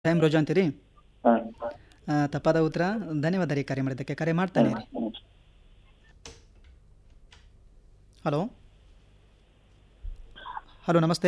time ರೋಜಾ ಅಂತೀರಿ ಹಾಂ ಆ, ತಪ್ಪಾದ ಉತ್ತರ ಧನ್ಯವಾದ ರೀ ಕರೆ ಮಾಡಿದ್ದಕ್ಕೆ ಕರೆ ಮಾಡ್ತಾನೆ ರೀ ಹಲೋ ಹಲೋ ನಮಸ್ತೆ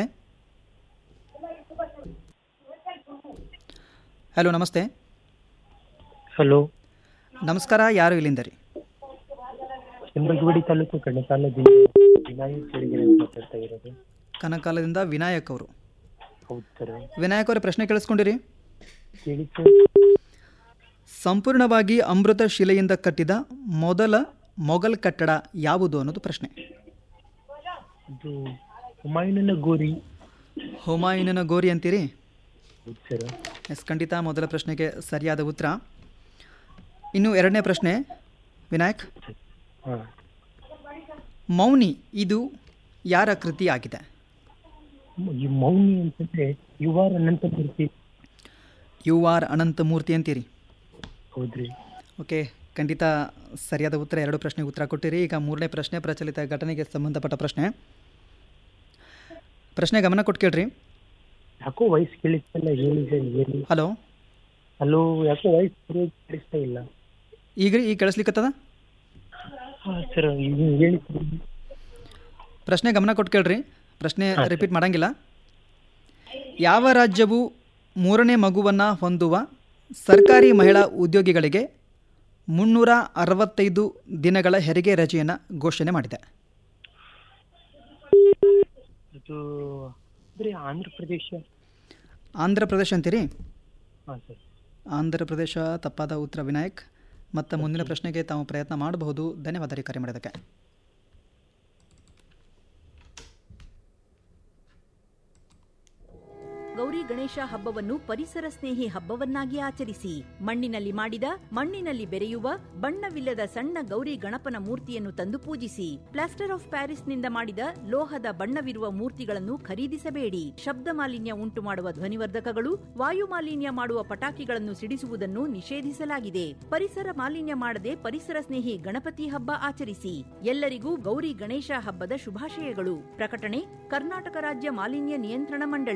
ಹಲೋ ನಮಸ್ತೆ ಹಲೋ ನಮಸ್ಕಾರ ಯಾರು ಇಲ್ಲಿಂದ ರೀ ಚಂದ್ರಗುಡಿ ತಾಲೂಕು ಕಣಕಾಲದಿಂದ ವಿನಾಯಕ್ ಚಳಿಗೆರೆ ಅಂತ ಮಾತಾಡ್ತಾ ಇರೋದು ಕನಕಾಲದಿಂದ ವಿನಾಯಕ್ ಅವರು ಹೌದು ಸರ್ ವಿನಾಯಕ್ ಅವರ ಪ್ರಶ್ನೆ ಕೇಳಿಸ್ಕೊಂಡಿರಿ ಹೇಳಿ ಸರ್ ಸಂಪೂರ್ಣವಾಗಿ ಅಮೃತ ಶಿಲೆಯಿಂದ ಕಟ್ಟಿದ ಮೊದಲ ಮೊಘಲ್ ಕಟ್ಟಡ ಯಾವುದು ಅನ್ನೋದು ಪ್ರಶ್ನೆ ಇದು ಹುಮಾಯೂನನ ಗೋರಿ ಹುಮಾಯೂನನ ಗೋರಿ ಅಂತೀರಿ ಹೌದು ಸರ್ ಎಸ್ ಖಂಡಿತ ಮೊದಲ ಪ್ರಶ್ನೆಗೆ ಸರಿಯಾದ ಉತ್ತರ ಇನ್ನು ಎರಡನೇ ಪ್ರಶ್ನೆ ವಿನಾಯಕ್ ಹಾಂ ಮೌನಿ ಇದು ಯಾರ ಕೃತಿ ಆಗಿದೆ ಈ ಮೌನಿ ಅಂತಂದ್ರೆ U R Ananthamurthy U R Ananthamurthy ಅಂತೀರಿ ಹೌದ್ರಿ ಓಕೆ ಖಂಡಿತ ಸರಿಯಾದ ಉತ್ತರ ಎರಡು ಪ್ರಶ್ನೆಗೆ ಉತ್ತರ ಕೊಟ್ಟಿರಿ ಈಗ ಮೂರನೇ ಪ್ರಶ್ನೆ ಪ್ರಚಲಿತ ಘಟನೆಗೆ ಸಂಬಂಧಪಟ್ಟ ಪ್ರಶ್ನೆ ಪ್ರಶ್ನೆ ಗಮನ ಕೊಟ್ಟು ಕೇಳ್ರಿ ಯಾಕೋ ವಾಯ್ಸ್ ಕೇಳಿಸ್ತಲ್ಲ ಹೇಳಿ ಸರ್ ಹೇಳಿ ಹಲೋ ಹಲೋ ಯಾಕೋ ವಾಯ್ಸ್ ಕೇಳಿಸ್ತಾ ಇಲ್ಲ ಈಗ ರೀ ಈಗ ಕೇಳಿಸ್ಲಿಕ್ಕತ್ತದ ಹಾಂ ಸರ್ ಇದು ಹೇಳಿ ಸರ್ ಪ್ರಶ್ನೆ ಗಮನ ಕೊಟ್ಟು ಕೇಳ್ರಿ ಪ್ರಶ್ನೆ ರಿಪೀಟ್ ಮಾಡಂಗಿಲ್ಲ ಯಾವ ರಾಜ್ಯವು ಮೂರನೇ ಮಗುವನ್ನು ಹೊಂದುವ ಸರ್ಕಾರಿ ಮಹಿಳಾ ಉದ್ಯೋಗಿಗಳಿಗೆ ಮುನ್ನೂರ ಅರವತ್ತೈದು ದಿನಗಳ ಹೆರಿಗೆ ರಜೆಯನ್ನು ಘೋಷಣೆ ಮಾಡಿದೆ ಅದು ಅಂದರೆ ಆಂಧ್ರ ಪ್ರದೇಶ ಆಂಧ್ರ ಪ್ರದೇಶ ಅಂತೀರಿ ಹಾಂ ಸರ್ ಆಂಧ್ರ ಪ್ರದೇಶ ತಪ್ಪಾದ ಉತ್ತರ ವಿನಾಯಕ್ ಮತ್ತು ಮುಂದಿನ ಪ್ರಶ್ನೆಗೆ ತಾವು ಪ್ರಯತ್ನ ಮಾಡಬಹುದು ಧನ್ಯವಾದ ರೀ ಕರೆ ಮಾಡಿದ್ದಕ್ಕೆ ಗೌರಿ ಗಣೇಶ ಹಬ್ಬವನ್ನು ಪರಿಸರ ಸ್ನೇಹಿ ಹಬ್ಬವನ್ನಾಗಿ ಆಚರಿಸಿ ಮಣ್ಣಿನಲ್ಲಿ ಮಾಡಿದ ಮಣ್ಣಿನಲ್ಲಿ ಬೆರೆಯುವ ಬಣ್ಣವಿಲ್ಲದ ಸಣ್ಣ ಗೌರಿ ಗಣಪನ ಮೂರ್ತಿಯನ್ನು ತಂದು ಪೂಜಿಸಿ ಪ್ಲಾಸ್ಟರ್ ಆಫ್ ಪ್ಯಾರಿಸ್ನಿಂದ ಮಾಡಿದ ಲೋಹದ ಬಣ್ಣವಿರುವ ಮೂರ್ತಿಗಳನ್ನು ಖರೀದಿಸಬೇಡಿ ಶಬ್ದ ಮಾಲಿನ್ಯ ಉಂಟು ಮಾಡುವ ಧ್ವನಿವರ್ಧಕಗಳು ವಾಯು ಮಾಲಿನ್ಯ ಮಾಡುವ ಪಟಾಕಿಗಳನ್ನು ಸಿಡಿಸುವುದನ್ನು ನಿಷೇಧಿಸಲಾಗಿದೆ ಪರಿಸರ ಮಾಲಿನ್ಯ ಮಾಡದೆ ಪರಿಸರ ಸ್ನೇಹಿ ಗಣಪತಿ ಹಬ್ಬ ಆಚರಿಸಿ ಎಲ್ಲರಿಗೂ ಗೌರಿ ಗಣೇಶ ಹಬ್ಬದ ಶುಭಾಶಯಗಳು ಪ್ರಕಟಣೆ ಕರ್ನಾಟಕ ರಾಜ್ಯ ಮಾಲಿನ್ಯ ನಿಯಂತ್ರಣ ಮಂಡಳಿ